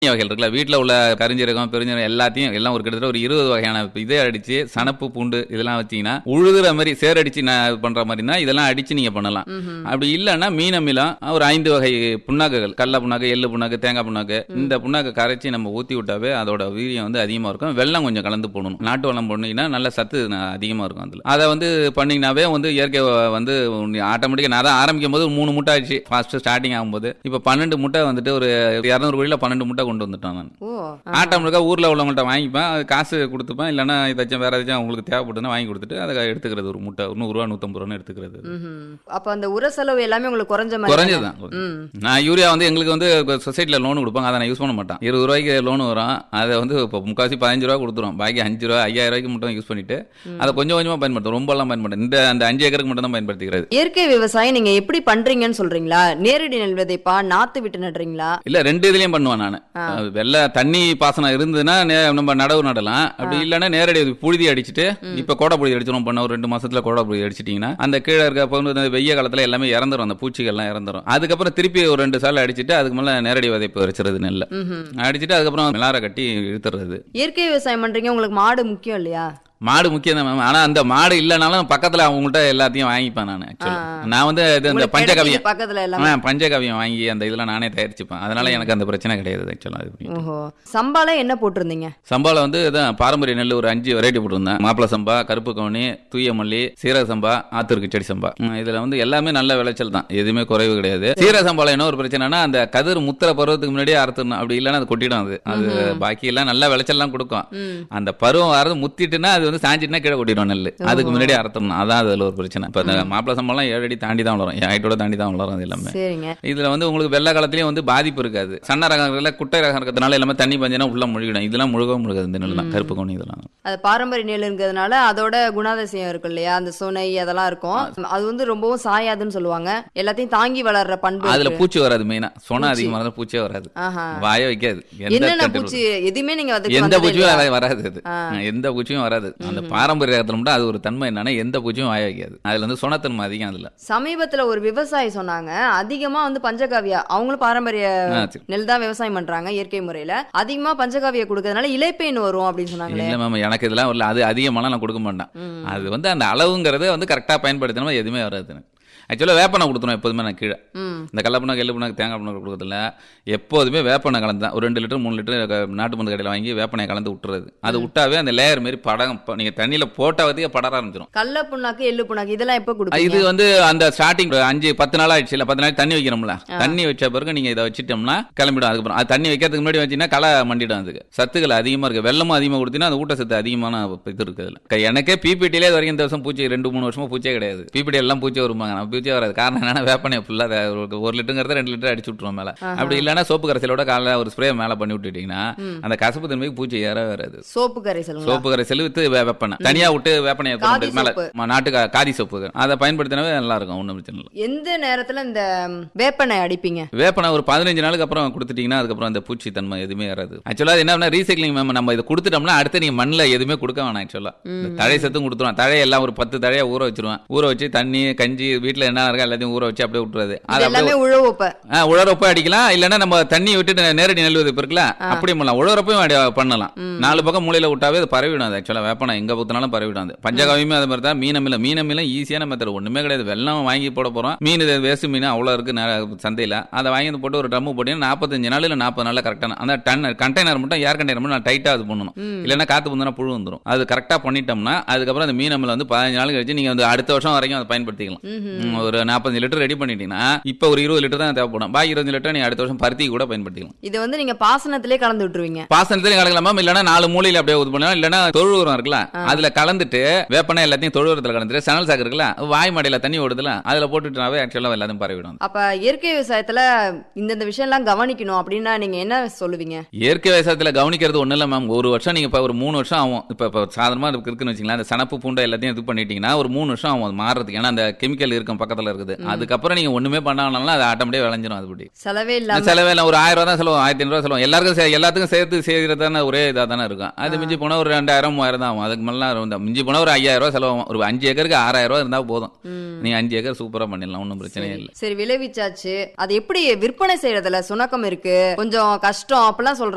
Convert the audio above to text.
வகைகள் இருக்குல்ல வீட்டில் உள்ள கரிஞ்சீரகம் பெருஞ்சீரகம் எல்லாத்தையும் எல்லாம் ஒரு கிட்டத்தட்ட ஒரு இருபது வகையான இதை அடிச்சு சனப்பு பூண்டு இதெல்லாம் வச்சீங்கன்னா உழுதுற மாதிரி சேர் அடிச்சு நான் இது பண்ற மாதிரினா இதெல்லாம் அடிச்சு நீங்க பண்ணலாம் அப்படி இல்லைன்னா மீன் அமிலம் ஒரு ஐந்து வகை புண்ணாக்குகள் கடல புண்ணாக்கு எள்ளு புண்ணாக்கு தேங்காய் புண்ணாக்கு இந்த புண்ணாக்கு கரைச்சி நம்ம ஊத்தி விட்டாவே அதோட வீரியம் வந்து அதிகமா இருக்கும் வெள்ளம் கொஞ்சம் கலந்து போடணும் நாட்டு வெள்ளம் போனீங்கன்னா நல்ல சத்து ந- அதிகமா இருக்கும் அதுல அதை வந்து பண்ணீங்கன்னாவே வந்து இயற்கை வ- வந்து ஆட்டோமேட்டிக்கா நான் தான் ஆரம்பிக்கும் போது மூணு முட்டை ஆயிடுச்சு ஃபர்ஸ்ட் ஸ்டார்டிங் ஆகும்போது இப்போ பன்னெண்டு முட்டை வந்துட்டு ஒரு இரநூறு கோடியில் பன்னெண்டு முட்டை கொண்டு வந்துட்டோம் நான் ஓ ஆட்டோமேட்டிக்கா ஊர்ல உள்ளவங்கள்ட்ட வாங்கிப்பேன் அது காசு கொடுத்துப்பேன் இல்லைன்னா ஏதாச்சும் வேற ஏதாச்சும் அவங்களுக்கு தேவைப்படுதுன்னா வாங்கி கொடுத்துட்டு அதை எடுத்துக்கிறது ஒரு முட்டை ஒரு நூறுரூவா நூற்றம்பது ரூபான்னு எடுத்துக்கிறது ம்ஹும். அப்ப அந்த உர செலவு எல்லாமே உங்களுக்கு குறைஞ்ச மாதிரி குறைஞ்சதுதான் ம் நான் யூரியா வந்து எங்களுக்கு வந்து சொசைட்டியில் லோன் கொடுப்பாங்க அதை நான் யூஸ் பண்ண மாட்டேன் இருபது ரூபாய்க்கு லோன் வரும் அதை வந்து இப்போ முக்காசி பதினஞ்சு ரூபா கொடுத்துரும் பாக்கி அஞ்சு ரூபா ஐயாயிரம் ரூபாய்க்கு மட்டும் யூஸ் பண்ணிட்டு அதை கொஞ்சம் கொஞ்சமா பயன்படுத்தும் ரொம்பலாம் பயன்படுத்தும் இந்த அந்த அஞ்சு ஏக்கருக்கு மட்டும் தான் பயன்படுத்திக்கிறது இயற்கை விவசாயம் நீங்க எப்படி பண்றீங்கன்னு சொல்றீங்களா நேரடி நெல் விதைப்பா நாத்து விட்டு நடுறீங்களா இல்ல ரெண்டு இதுலயும் பண்ணுவேன் நான் வெள்ள தண்ணி பாசனம் இருந்ததுன்னா நே- நம்ம நடவு நடலாம் அப்படி இல்லைன்னா நேரடி இது புழுதி அடிச்சுட்டு இப்ப கோடை புழுதி அடிச்சிடும் பண்ண ஒரு ரெண்டு மாசத்துல கோடை புழுதி அடிச்சிட்டீங்கன்னா அந்த கீழே இருக்க அப்ப வந்து இந்த வெய்ய காலத்துல எல்லாமே இறந்துரும் அந்த பூச்சிகள்லாம் இறந்துரும் அதுக்கப்புறம் திருப்பி ஒரு ரெண்டு சால் அடிச்சிட்டு அதுக்கு மேல நேரடி விதைப்பு வச்சிருது நெல்ல ம்ஹும். அடிச்சிட்டு அதுக்கப்புறம் மிளார கட்டி இழுத்துறது இயற்கை விவசாயம் பண்றீங்க உங்களுக்கு மாடு முக்கியம் இல்லையா மாடு முக்கியம் தான் மேம் ஆனா அந்த மாடு இல்லைனாலும் பக்கத்துல அவங்கள்ட்ட எல்லாத்தையும் வாங்கிப்பேன் நான் ஆக்சுவலா நான் வந்து இது இந்த உங்களுக்கு பஞ்சகவியம் கிடைக்குது பக்கத்துல எல்லாமே ஆ, பஞ்சகவியம் வாங்கி அந்த இதெல்லாம் நானே தயாரிச்சுப்பேன் அதனால எனக்கு அந்த பிரச்சனை கிடையாது ஆக்சுவலா அது ஓஹோ சம்பால என்ன போட்டிருந்தீங்க சம்பால வந்து இதான் பாரம்பரிய நெல் ஒரு அஞ்சு வெரைட்டி போட்டிருந்தேன் மாப்பிள சம்பா கருப்பு கவுனி தூய மல்லி சீரக சம்பா ஆத்தூர் கிச்சடி சம்பா ம், இதுல வந்து எல்லாமே நல்ல விளைச்சல் தான் எதுவுமே குறைவு கிடையாது சீரக சம்பால என்ன ஒரு பிரச்சனைனா அந்த கதிர் முத்திர பருவத்துக்கு முன்னாடியே அறுத்துடணும் அப்படி இல்லைன்னா அது கொட்டிடும் அது அது பாக்கி எல்லாம் நல்ல விளைச்சல்லாம் கொடுக்கும் ம். அந்த பருவம் வரது முத்திட்டுனா அது வந்து சாஞ்சிட்டுனா கீழே கொட்டிடும் நெல் அதுக்கு முன்னாடி அறுத்தணும் அதான் அதுல ஒரு பிரச்சனை இப்ப இந்த மாப்பிள சம்பளம் ஏழு அடி தாண்டி தான் வளரும் ஹைட்டோட தாண்டி தான் வளரும் அது எல்லாமே சரிங்க இதுல வந்து உங்களுக்கு வெள்ளை காலத்துலயும் வந்து பாதிப்பு இருக்காது சன்ன ரகங்கள்ல குட்டை ரகம் இருக்கிறதுனால எல்லாமே தண்ணி பஞ்சனா உள்ள முழுகிடும் இதெல்லாம் முழுகவும் முழுகாது இந்த நெல் தான் கருப்பு கவுனி இதெல்லாம் அது பாரம்பரிய நெல் இருக்கிறதுனால அதோட குணாதிசயம் இருக்கு இல்லையா அந்த சுனை அதெல்லாம் இருக்கும் அது வந்து ரொம்பவும் சாயாதுன்னு சொல்லுவாங்க எல்லாத்தையும் தாங்கி வளர்ற பண்பு அதுல இருக்கு. பூச்சி வராது மெயினா சொன்னா அதிகமா இருந்தா பூச்சியே வராது ஆஹா வாய வைக்காது எந்த என்னென்ன தட்டுல பூச்சி எதுவுமே நீங்க அதுக்கு எந்த வந்ததே பூச்சியும் இல்லையா? வர- வராது அது எந்த பூச்சியும் வராது அந்த பாரம்பரிய ரகத்துல மட்டும் அது ஒரு தன்மை என்னன்னா எந்த பூச்சியும் வாய வைக்காது அதுல வந்து சொனத்தன்மை அதிகம் அதுல சமீபத்துல ஒரு விவசாயி சொன்னாங்க அதிகமா வந்து பஞ்சகாவியா அவங்களும் பாரம்பரிய ஆ, சரி. நெல் தான் விவசாயம் பண்றாங்க இயற்கை முறையில அதிகமா பஞ்சகாவியா கொடுக்கறதுனால இலைப்பெயின் வரும் அப்படின்னு சொன்னாங்களே இல்ல மேம் எனக்கு இதெல்லாம் வரல அது அதிகமாலாம் நான் கொடுக்க மாட்டேன் ம். அது வந்து அந்த அளவுங்கிறது வந்து கரெக்டா பயன்படுத்தினா எதுவுமே வராது ஆக்சுவலாக வேப்பனை கொடுத்துரும் எப்போதுமே நான் கீழே ம் இந்த கடலப்புண்ணாக்கு எள்ளு புண்ணாக்கு தேங்காய் புண்ணாக்கு கொடுக்கறதில்ல எப்போதுமே வேப்பெண்ணெய் கலந்து தான் ஒரு ரெண்டு லிட்டர் மூணு லிட்டர் க- நாட்டு மருந்து கடையில் வாங்கி வேப்பெண்ணெய் கலந்து விட்டுறது அது விட்டாவே அந்த லேயர் மாரி படம் ப- நீங்க தண்ணியில போட்டாவதே படர ஆரம்பிச்சிடும் கடல புண்ணாக்கு எள்ளு புண்ணாக்கு இதெல்லாம் எப்ப கொடுப்பீங்க இது வந்து அந்த ஸ்டார்டிங் அஞ்சு பத்து நாள் ஆயிடுச்சு இல்ல பத்து நாள் தண்ணி வைக்கிறோம்ல தண்ணி வச்ச பிறகு நீங்க இதை வச்சிட்டோம்னா கிளம்பிடும் அதுக்கப்புறம் அது தண்ணி வைக்கிறதுக்கு முன்னாடி வச்சீங்கன்னா களை மண்டிடும் அதுக்கு சத்துக்கள் அதிகமா இருக்கு வெள்ளமும் அதிகமா கொடுத்தீங்கன்னா அது ஊட்டச்சத்து அதிகமான இது இருக்கு அதுல க- எனக்கே பிபிடிலே இது வரைக்கும் இந்த வருஷம் பூச்சி ரெண்டு மூணு வருஷமா பூச்சே கிடையாது பிபிடி எல்லாம் பூச்சி வருவாங்க நம்ம பூச்சே வராது காரணம் என்னன்னா வேப்பனையை ஃபுல்லா ஒரு லிட்டருங்கிறத ரெண்டு லிட்டர் அடிச்சு விட்டுருவோம் மேல அப்படி இல்லைன்னா சோப்பு கரைசலோட காலைல ஒரு ஸ்ப்ரே மேல பண்ணி விட்டுட்டீங்கன்னா அந்த கசப்பு தன்மைக்கு பூச்சி ஏற வராது சோப்பு கரை சொல்லுங்க சோப்பு கரைசல் வித்து வே- வேப்பெண்ணெய் தனியா விட்டு வேப்பனையை கொண்டு காதி வந்து மேல சோப்பு. ம- நாட்டு கா- காதி சோப்பு அதை பயன்படுத்தினாவே நல்லா இருக்கும் ஒன்றும் பிரச்சனை இல்லை எந்த நேரத்துல இந்த வேப்பெண்ணெய் அடிப்பீங்க வேப்பனை ஒரு பதினஞ்சு நாளுக்கு அப்புறம் கொடுத்துட்டீங்கன்னா அதுக்கப்புறம் அந்த பூச்சி தன்மை எதுவுமே வராது ஆக்சுவலாக என்ன ரீசைக்ளிங் மேம் நம்ம இதை கொடுத்துட்டோம்னா அடுத்து நீங்க மண்ணில் எதுவுமே கொடுக்க வேணாம் ஆக்சுவலா இந்த தழை சத்தும் கொடுத்துருவான் தழை எல்லாம் ஒரு பத்து தழையை ஊற வச்சிருவான் ஊற வச்சு தண்ணி கஞ்சி வீட்டில் என்ன இருக்கா எல்லாத்தையும் ஊற வச்சு அப்படியே விட்டுறது இது அது அப்படியே எல்லாமே உழவுப்ப ஆ, உழறப்ப அடிக்கலாம் இல்லைன்னா நம்ம தண்ணி விட்டுட்டு நேரடி நெல் விதைப்பு இருக்குல்ல அப்படியே பண்ணலாம் உழறப்பையும் அடி- பண்ணலாம் நாலு பக்கம் மூலையில விட்டாவே அது பரவிடும் அது ஆக்சுவலாக வேப்பனை எங்க ஊத்தினாலும் பரவிடும் அது பஞ்சகாவியமே அது மாதிரி தான் மீனமில்ல மீனமில்ல ஈஸியான மெத்தட் ஒண்ணுமே கிடையாது வெள்ளம் வாங்கி போட போறோம் மீன் இது வேஸ்ட் மீன் அவ்வளோ இருக்கு நே- சந்தையில அதை வாங்கி வந்து போட்டு ஒரு ட்ரம்மு போட்டீங்கன்னா நாற்பத்தஞ்சு நாள் இல்லை நாற்பது நாளில் கரெக்டான அந்த டன் கண்டெய்னர் மட்டும் ஏர் கண்டெய்னர் மட்டும் நான் டைட்டாக அது பண்ணணும் இல்லைன்னா காத்து புந்தனா புழு வந்துடும் அது கரெக்டாக பண்ணிட்டோம்னா அதுக்கப்புறம் அந்த மீன் அமிலம் வந்து பதினஞ்சு நாள் கழிச்சு நீங்க வந்து அடுத்த வருஷம் வரைக்கும் அதை பயன்படுத்திக்கலாம் ம், ஒரு நாற்பத்தஞ்சு லிட்டர் ரெடி பண்ணிட்டீங்கன்னா இப்போ ஒரு இருபது லிட்டர் தான் தேவைப்படும் பாக்கி இருபது லிட்டர் நீங்க அடுத்த வருஷம் பருத்தி கூட பயன்படுத்திக்கலாம் இதை வந்து நீங்க பாசனத்திலே கலந்து விட்டுருவீங்க பாசனத்திலே கலக்கலாமா இல்லைன்னா நாலு மூலையில அப்படியே இது பண்ணலாம் இல்லைன்னா தொழு உரம் இருக்குல்ல அதுல கலந்துட்டு வேப்பனை எல்லாத்தையும் தொழு உரத்துல கலந்துட்டு சணல் சாக்கு இருக்குல்ல வாய் மடையில தண்ணி ஓடுதுல அதுல போட்டுட்டுனாவே ஆக்சுவலா எல்லாத்தையும் பரவிடும் அப்ப இயற்கை விவசாயத்துல இந்தந்த விஷயம் எல்லாம் கவனிக்கணும் அப்படின்னா நீங்க என்ன சொல்லுவீங்க இயற்கை விவசாயத்துல கவனிக்கிறது ஒண்ணு இல்ல மேம் ஒரு வருஷம் நீங்க இப்ப ஒரு மூணு வருஷம் ஆகும் இப்ப இப்ப சாதாரணமா இருக்கு- இருக்குன்னு வச்சுங்களேன் அந்த சனப்பு பூண்டை எல்லாத்தையும் இது பண்ணிட்டீங்கன்னா ஒரு மூணு வருஷம் ஆகும் அது மாறுறதுக்கு ஏன்னா அந்த கெமிக்கல் இருக்கும் பக்கத்துல இருக்குது அதுக்கப்புறம் நீங்க ஒண்ணுமே பண்ணாலும் அது ஆட்டோமேட்டிக்கா விளைஞ்சிரும் அதுபடி செலவே இல்லாம செலவே இல்லை ஒரு ஆயிரம் ரூபா தான் செலவு ஆயிரத்தி ஐநூறுவா செலவு எல்லாருக்கும் சே- எல்லாத்துக்கும் சேர்த்து செய்யறது தானே ஒரே இதாக தானே இருக்கும் அது மிஞ்சி போனா ஒரு ரெண்டாயிரம் மூவாயிரம் தான் ஆகும் அதுக்கு மேலாம் இருந்தா மிஞ்சி போனா ஒரு ஐயாயிரம் ரூபா செலவாகும் ஒரு அஞ்சு ஏக்கருக்கு ஆறாயிரம் ரூபா இருந்தா போதும் நீங்க அஞ்சு ஏக்கர் சூப்பரா பண்ணிடலாம் ஒன்றும் பிரச்சனையே இல்லை சரி விளைவிச்சாச்சு அது எப்படி விற்பனை செய்யறதுல சுணக்கம் இருக்கு கொஞ்சம் கஷ்டம் அப்படிலாம் சொல்றாங்க